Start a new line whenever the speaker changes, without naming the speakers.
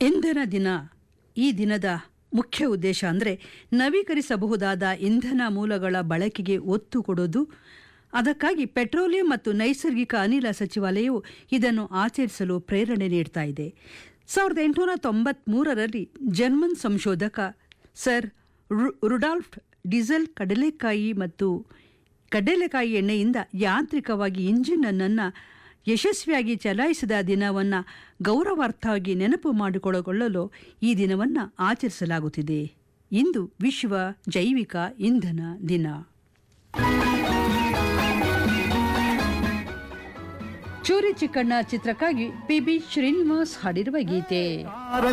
ಇಂಧನ ದಿನ ಈ ದಿನದ ಮುಖ್ಯ ಉದ್ದೇಶ ಅಂದರೆ ನವೀಕರಿಸಬಹುದಾದ ಇಂಧನ ಮೂಲಗಳ ಬಳಕೆಗೆ ಒತ್ತು ಕೊಡೋದು ಅದಕ್ಕಾಗಿ ಪೆಟ್ರೋಲಿಯಂ ಮತ್ತು ನೈಸರ್ಗಿಕ ಅನಿಲ ಸಚಿವಾಲಯವು ಇದನ್ನು ಆಚರಿಸಲು ಪ್ರೇರಣೆ ನೀಡ್ತಾ ಇದೆ ಸಾವಿರದ ಎಂಟುನೂರ ತೊಂಬತ್ಮೂರರಲ್ಲಿ ಜರ್ಮನ್ ಸಂಶೋಧಕ ಸರ್ ರು- ರುಡಾಲ್ಫ್ ಡೀಸೆಲ್ ಕಡಲೆಕಾಯಿ ಮತ್ತು ಕಡಲೆಕಾಯಿ ಎಣ್ಣೆಯಿಂದ ಯಾಂತ್ರಿಕವಾಗಿ ಇಂಜಿನ್ ಅನ್ನು ಯಶಸ್ವಿಯಾಗಿ ಚಲಾಯಿಸಿದ ದಿನವನ್ನು ಗೌರವಾರ್ಥವಾಗಿ ನೆನಪು ಮಾಡಿಕೊಳ್ಳಲು ಈ ದಿನವನ್ನು ಆಚರಿಸಲಾಗುತ್ತಿದೆ ಇಂದು ವಿಶ್ವ ಜೈವಿಕ ಇಂಧನ ದಿನ ಚೂರಿ ಚಿಕ್ಕಣ್ಣ ಚಿತ್ರಕ್ಕಾಗಿ ಪಿ ಬಿ ಶ್ರೀನಿವಾಸ್ ಹಾಡಿರುವ ಗೀತೆ